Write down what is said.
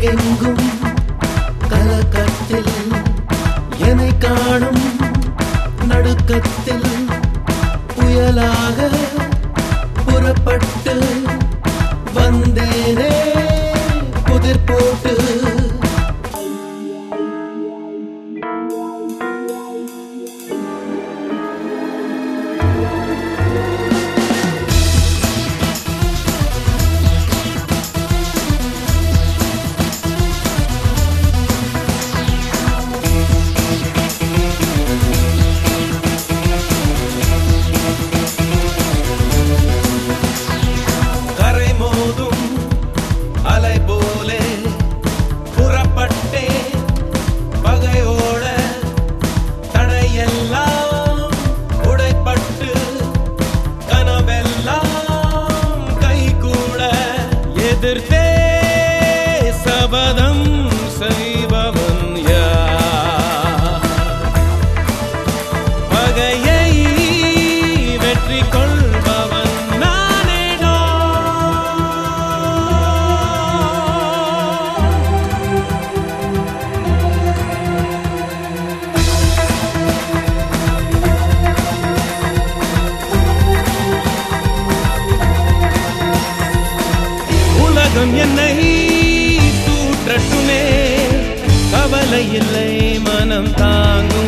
எங்கெங்கும் கலக்கத்தில் என்னை காணும் நடுக்கத்தில் புயலாக புறப்பட்டு வந்தேனே புதிர் போட்டு கரை மோதும் அலை போலே புறப்பட்டே பகையோட தடையெல்லாம் உடைப்பட்டு கனவெல்லாம் கைகூட எதிர்த்தே சபதம் செய்பவன் யார் பகையை வெற்றி கொள்பவன் நானேடா உலகம் என்னை தூற்றட்டுமே கவலை இல்லை மனம் தாங்கும்